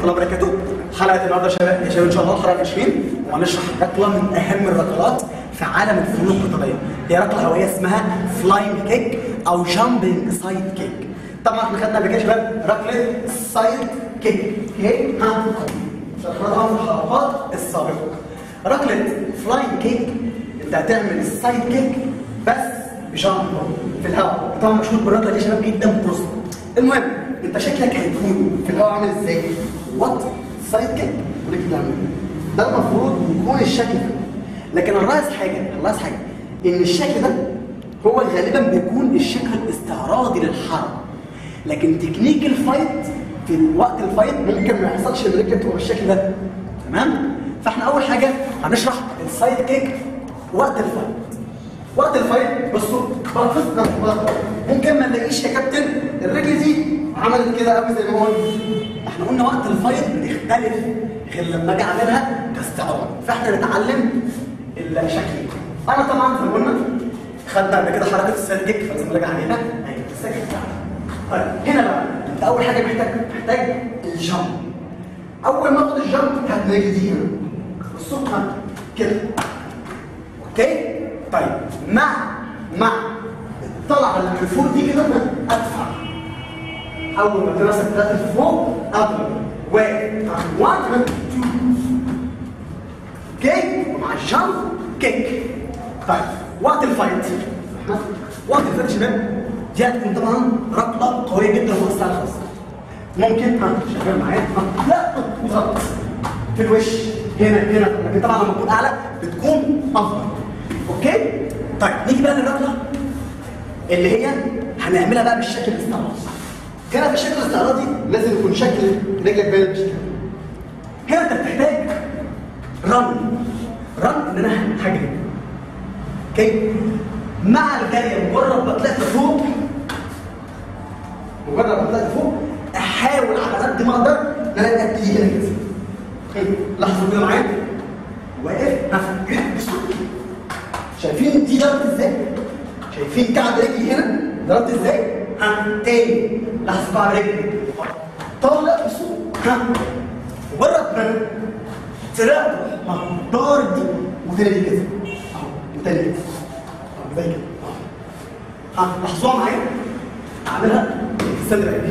الله وبركاته حلقه النهارده يا شباب يا شباب ان شاء الله الحلقه 20 وهنشرح ركله من اهم الركلات في عالم الفنون القتاليه هي ركله هوائيه اسمها فلاينج كيك او جامبنج سايد كيك طبعا احنا خدنا قبل كده يا شباب ركله سايد كيك اوكي ها شرحناها في الحلقات السابقه ركله فلاينج كيك انت هتعمل السايد كيك بس بجامب في الهواء طبعا مشهور بالركله دي يا شباب جدا بروست المهم انت شكلك هيكون في الهواء عامل ازاي؟ وات سايد كيك وليك تعمل ده المفروض يكون الشكل ده لكن الراس حاجه الراس حاجه ان الشكل ده هو غالبا بيكون الشكل الاستعراضي للحرب لكن تكنيك الفايت في وقت الفايت ممكن ما يحصلش ان الرجل تبقى بالشكل ده تمام فاحنا اول حاجه هنشرح السايد كيك وقت الفايت وقت الفايت بصوا بلفظ ممكن ما نلاقيش يا كابتن الرجل دي عملت كده قوي زي ما هو احنا قلنا وقت الفايت بتختلف غير لما اجي اعملها كاستعراض فاحنا نتعلم الشكل انا طبعا زي ما قلنا خدنا قبل كده حركه السايد كيك فلازم نراجع عليها ايوه السايد كيك طيب هنا بقى انت اول حاجه محتاج محتاج الجامب اول ما اخد الجامب هات رجلي دي هنا بصوا كده اوكي طيب مع مع الطلعه اللي من فوق دي كده ادفع اول ما تمسك ثلاثه فوق اضرب واحد 1 2 اوكي ومع الجامب كيك طيب وقت الفايت وقت الفايت يا شباب دي هتكون طبعا ركله قويه جدا ومؤثره خالص ممكن ها شغال معايا ها لا غلط في الوش هنا هنا لكن طبعا لما تكون اعلى بتكون افضل اوكي طيب نيجي بقى للركله اللي هي هنعملها بقى بالشكل الاستعراضي هنا في الشكل الاستعراضي لازم يكون شكل رجلك باين بالشكل هنا انت بتحتاج رن رن ان انا هجري اوكي مع الجري مجرد ما طلعت فوق مجرد ما طلعت فوق احاول على قد ما اقدر ان انا ابتدي هنا كده لحظه كده معايا واقف هفكر شايفين دي ضربت ازاي؟ شايفين كعب رجلي هنا ضربت ازاي؟ ها تاني لحظه كعب رجلي طالع بصوت ها مجرد ما طلعت ها ضارب دي وتاني دي كده اهو وتاني كده اهو زي كده ها لاحظوها معايا اعملها استنى بقى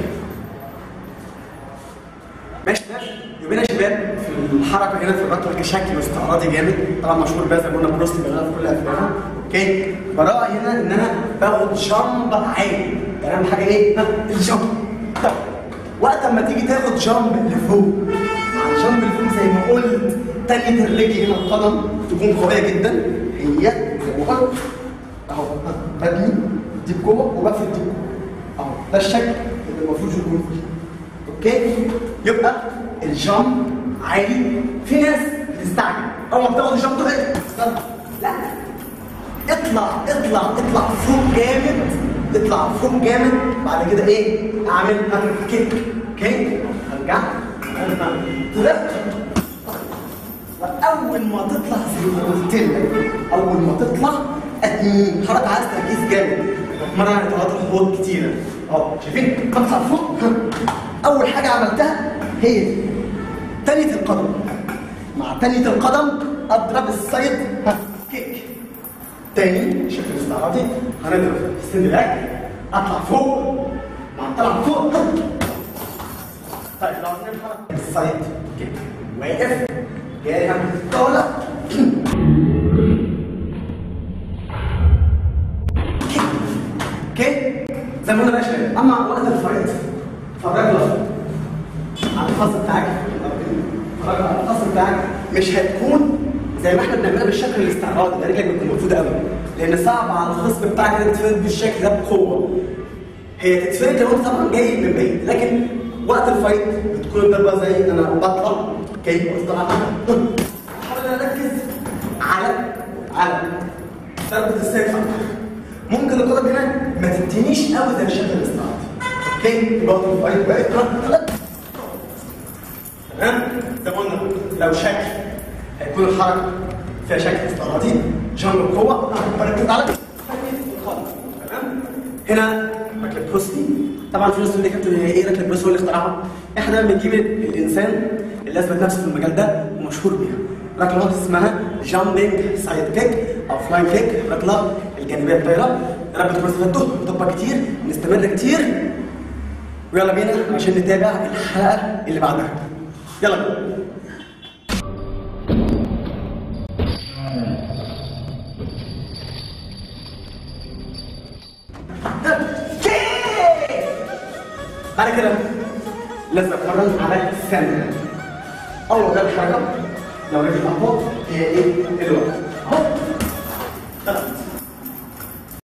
ماشي يبقى يا شباب في الحركه هنا في الركله كشكل استعراضي جامد طبعا مشهور بقى زي ما قلنا بروستي بيعملها في كل افلامها اوكي براءه هنا ان انا باخد جامب عالي يعني اهم حاجه ايه؟ الجامب طب وقت اما تيجي تاخد جامب لفوق مع الجامب اللي فوق زي ما قلت تانية الرجل هنا القدم تكون قويه جدا هي زي ما قلت اهو بدني دي بجوه وبقفل دي بجوه اهو ده الشكل اللي المفروض يكون فيه اوكي يبقى الجامب عالي في ناس بتستعجل اول ما بتاخد الجامب تقعد لا اطلع اطلع اطلع فوق جامد اطلع فوق جامد بعد كده ايه اعمل كيك كيك ارجع طلعت واول ما تطلع زي ما قلت لك اول ما تطلع اتنين حركه عايز تركيز جامد مرة على طلعات الحوض كتيرة اهو شايفين بطلع فوق اول حاجة عملتها هي دي تانية القدم مع تانية القدم اضرب السايد كيك تاني شكل استعراضي هنضرب السن باك اطلع فوق مع طلع فوق طيب لو عملنا السايد كيك واقف جاي طالع اوكي زي ما قلنا بقى شباب اما وقت الفايت فالرجله على الخاص بتاعك الرجله على الخاص بتاعك مش هتكون زي ما احنا بنعملها بالشكل الاستعراضي ده رجلك بتكون مفروده قوي لان صعب على الخصم بتاعك انك تتفرد بالشكل ده بقوه هي تتفرد لو انت طبعا جاي من بعيد لكن وقت الفايت بتكون الضربه زي ان انا بطلع جاي طبعا احاول ان اركز على على ضربه السيف ممكن القدم هنا ما تنتهيش قوي زي الشكل الاستعراضي اوكي يبقى الفايت بقت تمام زي ما قلنا لو شكل هيكون الحركه فيها شكل استعراضي جنب القوه بركز على الخط تمام هنا ركله بروستي طبعا في ناس تقول لي يا كابتن هي ايه ركله بروستي هو اللي اخترعها احنا بنجيب الانسان اللي اثبت نفسه في المجال ده ومشهور بيها ركله اسمها جامبينج سايد كيك او فلاين كيك ركله الجانبيه الطايره ركله بروستي فتوه بتطبق كتير نستمر كتير ويلا بينا عشان نتابع الحلقه اللي بعدها يلا بينا بعد كده لازم اتمرن على السن اول ما الحركه لو رجل اهو هي ايه الوقت اهو